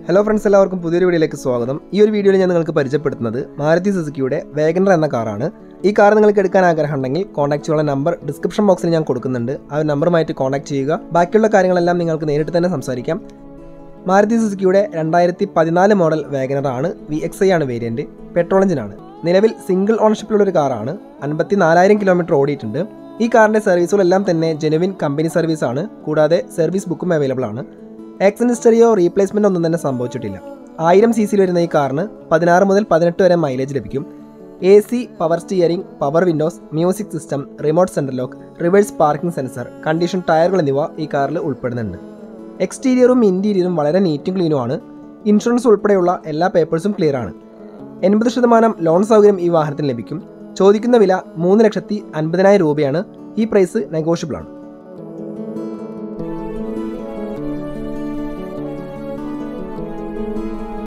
hello friends എല്ലാവർക്കും പുതിയൊരു വീഡിയോയിലേക്ക് സ്വാഗതം ഈ ഒരു വീഡിയോയിൽ ഞാൻ നിങ്ങൾക്ക് പരിചയപ്പെടുത്തുന്നത് മാരുതി സുസുക്കിയുടെ വേഗനർ എന്ന കാറാണ് ഈ കാർ നിങ്ങൾക്ക് എടുക്കാൻ ആഗ്രഹമുണ്ടെങ്കിൽ കോൺടാക്ട് ചെയ്യാനുള്ള നമ്പർ ഡിസ്ക്രിപ്ഷൻ ബോക്സിൽ ഞാൻ കൊടുക്കുന്നുണ്ട് ആ ഒരു നമ്പറുമായിട്ട് കോൺടാക്ട് ചെയ്യുക ബാക്കിയുള്ള കാര്യങ്ങളെല്ലാം നിങ്ങൾക്ക് നേരിട്ട് തന്നെ സംസാരിക്കാം മാരുതി സുസുക്കിയുടെ രണ്ടായിരത്തി പതിനാല് മോഡൽ വേഗനർ ആണ് വി എക്സ് ഐ ആണ് വേരിയന്റ് പെട്രോൾ എഞ്ചിനാണ് നിലവിൽ സിംഗിൾ ഓണർഷിപ്പിലുള്ള ഒരു കാറാണ് അൻപത്തി നാലായിരം കിലോമീറ്റർ ഓടിയിട്ടുണ്ട് ഈ കാറിന്റെ സർവീസുകളെല്ലാം തന്നെ ജെനുവിൻ കമ്പനി സർവീസ് ആണ് കൂടാതെ സർവീസ് ബുക്കും അവൈലബിൾ ആണ് ആക്സിഡന്റ് ഹിസ്റ്ററിയോ റീപ്ലേസ്മെന്റ് ഒന്നും തന്നെ സംഭവിച്ചിട്ടില്ല ആയിരം സി സിയിൽ വരുന്ന ഈ കാറിന് പതിനാറ് മുതൽ പതിനെട്ട് വരെ മൈലേജ് ലഭിക്കും A C power steering power windows music system remote central lock reverse parking sensor condition ടയറുകൾ എന്നിവ ഈ കാറിൽ ഉൾപ്പെടുന്നുണ്ട് എക്സ്റ്റീരിയറും ഇൻറ്റീരിയറും വളരെ നീറ്റും ക്ലീനും ആണ് ഇൻഷുറൻസ് ഉൾപ്പെടെയുള്ള എല്ലാ പേപ്പേഴ്സും ക്ലിയർ ആണ് എൺപത് ശതമാനം ലോൺ സൗകര്യം ഈ വാഹനത്തിന് ലഭിക്കും ചോദിക്കുന്ന വില മൂന്ന് ലക്ഷത്തി അൻപതിനായിരം രൂപയാണ് ഈ പ്രൈസ് നെഗോഷ്യബിൾ ആണ്